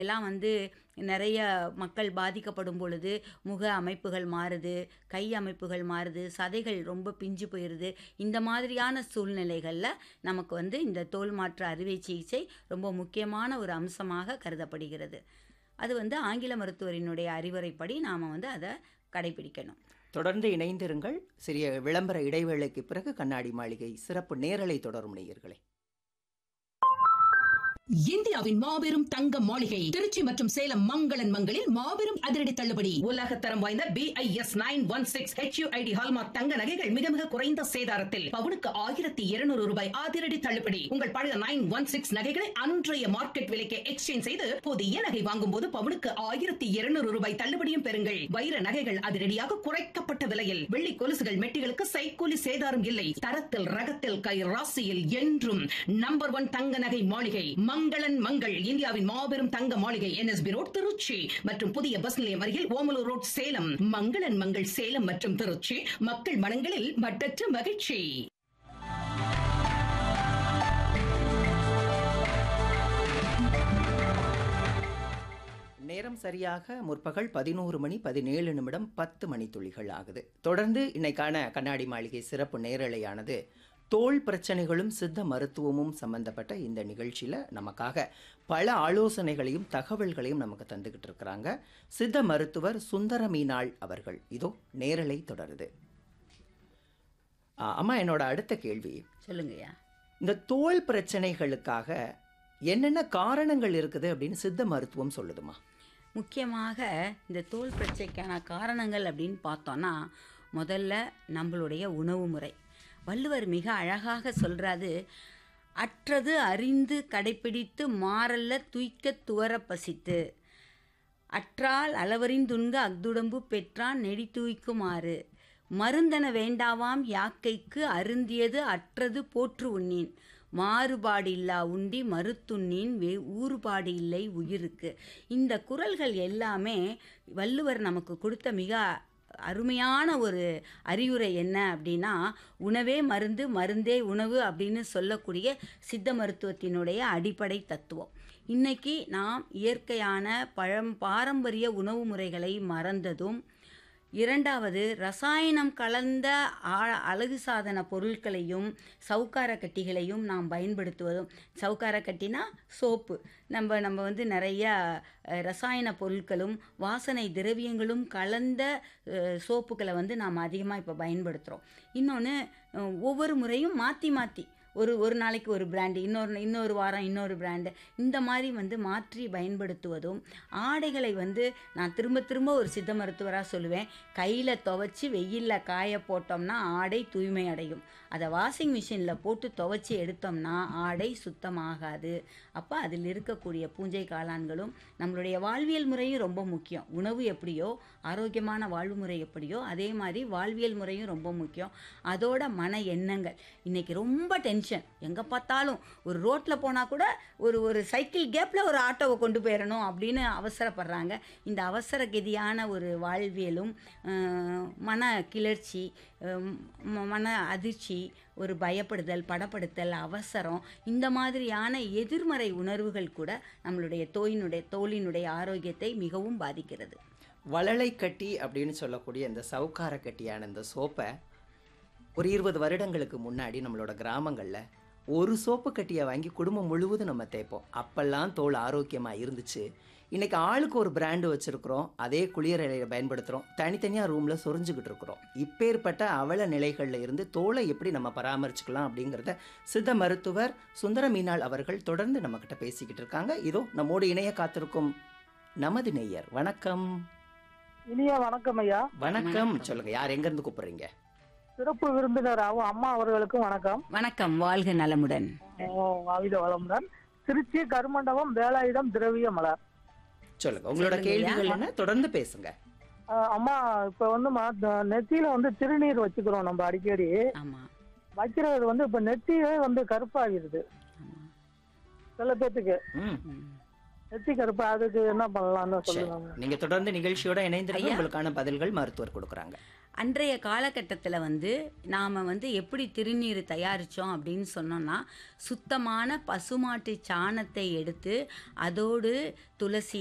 எல்லாம் வந்து நிறைய மக்கள் பாதிக்கப்படும் பொழுது முக அமைப்புகள் மாறுது கை அமைப்புகள் மாறுது சதைகள் ரொம்ப பிஞ்சு போயிடுது இந்த மாதிரியான சூழ்நிலைகளில் நமக்கு வந்து இந்த தோல் மாற்று அறுவை சிகிச்சை ரொம்ப முக்கியமான ஒரு அம்சமாக கருதப்படுகிறது அது வந்து ஆங்கில மருத்துவரினுடைய அறிவுரைப்படி நாம் வந்து அதை கடைபிடிக்கணும் தொடர்ந்து இணைந்திருங்கள் சிறிய விளம்பர இடைவேளைக்கு பிறகு கண்ணாடி மாளிகை சிறப்பு நேரலை தொடரும் நேயர்களே இந்தியாவின் மாபெரும் தங்க மாளிகை திருச்சி மற்றும் சேலம் மங்களன் மங்களில் மாபெரும் அதிரடி தள்ளுபடி உலக தரம் வாய்ந்த B I S nine one six H U I D hallmark தங்க நகைகள் மிக மிக குறைந்த சேதாரத்தில் பவுனுக்கு ஆயிரத்தி இருநூறு ரூபாய் அதிரடி தள்ளுபடி உங்கள் பழைய நைன் ஒன் சிக்ஸ் நகைகளை அன்றைய மார்க்கெட் விலைக்கு எக்ஸ்சேஞ்ச் செய்து புதிய நகை வாங்கும் போது பவுனுக்கு ஆயிரத்தி இருநூறு ரூபாய் தள்ளுபடியும் பெறுங்கள் வைர நகைகள் அதிரடியாக குறைக்கப்பட்ட விலையில் வெள்ளி கொலுசுகள் மெட்டிகளுக்கு சைக்கூலி சேதாரம் இல்லை தரத்தில் ரகத்தில் கை ராசியில் என்றும் நம்பர் ஒன் தங்க நகை மாளிகை மங்களன் மங்கள் இந்தியாவின் மாபெரும் தங்க மாளிகை என்எஸ்பி ரோட் திருச்சி மற்றும் புதிய பஸ் நிலையம் அருகில் ஓமலூர் ரோட் சேலம் மங்களன் மங்கள் சேலம் மற்றும் திருச்சி மக்கள் மனங்களில் மட்டற்ற மகிழ்ச்சி நேரம் சரியாக முற்பகல் பதினோரு மணி பதினேழு நிமிடம் பத்து மணி துளிகள் ஆகுது தொடர்ந்து இன்னைக்கான கண்ணாடி மாளிகை சிறப்பு நேரலையானது தோல் பிரச்சனைகளும் சித்த மருத்துவமும் சம்பந்தப்பட்ட இந்த நிகழ்ச்சியில் நமக்காக பல ஆலோசனைகளையும் தகவல்களையும் நமக்கு தந்துக்கிட்டு இருக்கிறாங்க சித்த மருத்துவர் சுந்தர மீனாள் அவர்கள் இதோ நேரலை தொடருது ஆ, அம்மா என்னோட அடுத்த கேள்வி சொல்லுங்கய்யா இந்த தோல் பிரச்சனைகளுக்காக என்னென்ன காரணங்கள் இருக்குது அப்படின்னு சித்த மருத்துவம் சொல்லுதுமா முக்கியமாக இந்த தோல் பிரச்சனைக்கான காரணங்கள் அப்படின்னு பார்த்தோன்னா முதல்ல நம்மளுடைய உணவு முறை வள்ளுவர் மிக அழகாக சொல்றாரு அற்றது அறிந்து கடைப்பிடித்து மாறல்ல துய்க்க துவர பசித்து அற்றால் அளவறிந்துண்க அக்துடம்பு பெற்றான் நெடி தூய்க்குமாறு மருந்தன வேண்டாவாம் யாக்கைக்கு அருந்தியது அற்றது போற்று உண்ணீன் மாறுபாடில்லா உண்டி மறுத்துண்ணீன் வே ஊறுபாடு இல்லை உயிருக்கு இந்த குறள்கள் எல்லாமே வள்ளுவர் நமக்கு கொடுத்த மிக அருமையான ஒரு அறிவுரை என்ன அப்படின்னா உணவே மருந்து மருந்தே உணவு அப்படின்னு சொல்லக்கூடிய சித்த மருத்துவத்தினுடைய அடிப்படை தத்துவம் இன்னைக்கு நாம் இயற்கையான பழம் பாரம்பரிய உணவு முறைகளை மறந்ததும் இரண்டாவது ரசாயனம் கலந்த ஆ- அழகு சாதன பொருட்களையும் சவுக்கார கட்டிகளையும் நாம் பயன்படுத்துவதும் சவுக்கார கட்டினா சோப்பு நம்ம நம்ம வந்து நிறைய அஹ், ரசாயன பொருட்களும் வாசனை திரவியங்களும் கலந்த அஹ், சோப்புகளை வந்து நாம் அதிகமாக இப்போ பயன்படுத்துகிறோம் இன்னொன்று ஒவ்வொரு முறையும் மாற்றி மாற்றி ஒரு ஒரு நாளைக்கு ஒரு பிராண்டு இன்னொரு இன்னொரு வாரம் இன்னொரு பிராண்டு இந்த மாதிரி வந்து மாற்றி பயன்படுத்துவதும் ஆடைகளை வந்து நான் திரும்ப திரும்ப ஒரு சித்த மருத்துவராக சொல்லுவேன் கையில் துவைச்சி வெயிலில் காய போட்டோம்னா ஆடை தூய்மை அடையும் அதை வாஷிங் மிஷினில் போட்டு துவைச்சி எடுத்தோம்னா ஆடை சுத்தமாகாது அப்போ அதில் இருக்கக்கூடிய பூஞ்சை காளான்களும் நம்மளுடைய வாழ்வியல் முறையும் ரொம்ப முக்கியம் உணவு எப்படியோ ஆரோக்கியமான வாழ்வு முறை எப்படியோ அதே மாதிரி வாழ்வியல் முறையும் ரொம்ப முக்கியம் அதோட மன எண்ணங்கள் இன்னைக்கு ரொம்ப டென்ஷன் எங்கே பார்த்தாலும் ஒரு ரோட்டில் போனால் கூட ஒரு ஒரு சைக்கிள் கேப்பில் ஒரு ஆட்டோவை கொண்டு போயிடணும் அப்படின்னு அவசரப்படுறாங்க இந்த அவசர கதியான ஒரு வாழ்வியலும் அஹ், மன கிளர்ச்சி அஹ், ம- மன அதிர்ச்சி ஒரு பயப்படுதல் படப்படுத்தல் அவசரம் இந்த மாதிரியான எதிர்மறை உணர்வுகள் கூட நம்மளுடைய தோயினுடைய தோலினுடைய ஆரோக்கியத்தை மிகவும் பாதிக்கிறது வளலை கட்டி அப்படின்னு சொல்லக்கூடிய இந்த சவுக்கார கட்டியான இந்த சோப்பை ஒரு இருபது வருடங்களுக்கு முன்னாடி நம்மளோட கிராமங்களில் ஒரு சோப்பு கட்டியை வாங்கி குடும்பம் முழுவதும் நம்ம தேய்ப்போம் அப்பெல்லாம் தோல் ஆரோக்கியமாக இருந்துச்சு இன்னைக்கு ஆளுக்கு ஒரு பிராண்டு வச்சுருக்குறோம் அதே குளியலையை பயன்படுத்துகிறோம் தனித்தனியாக ரூமில் சொரிஞ்சுக்கிட்டு இருக்கிறோம் இப்பேற்பட்ட அவல நிலைகளில் இருந்து தோலை எப்படி நம்ம பராமரிச்சுக்கலாம் அப்படிங்கிறத சித்த மருத்துவர் சுந்தர மீனாள் அவர்கள் தொடர்ந்து நம்மக்கிட்ட பேசிக்கிட்டு இருக்காங்க இதோ நம்மோடு இணைய காத்திருக்கும் நமது நேயர் வணக்கம் இனிய வணக்கம் ஐயா வணக்கம் சொல்லுங்க யார் எங்க இருந்து கூப்பிடுறீங்க சிறப்பு விருந்தினராகவும் அம்மா அவர்களுக்கும் வணக்கம் வணக்கம் வாழ்க நலமுடன் ஆவித வளமுடன் திருச்சி கருமண்டபம் வேலாயுதம் திரவிய மலர் சொல்லுங்க உங்களோட சொல்லுங்க கேள்விகள் என்ன தொடர்ந்து பேசுங்க அஹ் அம்மா இப்ப வந்து மா- த- நெத்தியில வந்து திருநீர் வச்சுக்கிறோம் நம்ம அடிக்கடி ஆமாம் வைக்கிறது வந்து இப்ப நெத்தியே வந்து கருப்பாகிருது ஆமாம் சில பேத்துக்கு ம் ம். நெத்தி கருப்பு அதுக்கு என்ன பண்ணலாம்னு சரி. சொல்லுவாங்க நீங்க தொடர்ந்து நிகழ்ச்சியோட இணைந்திருங்க ஐயா. உங்களுக்கான பதில்கள் மருத்துவர் கொடுக்குறாங்க அன்றைய காலகட்டத்தில் வந்து நாம் வந்து எப்படி திருநீர் தயாரித்தோம் அப்படின்னு சொன்னோன்னா சுத்தமான பசுமாட்டு சாணத்தை எடுத்து அதோடு துளசி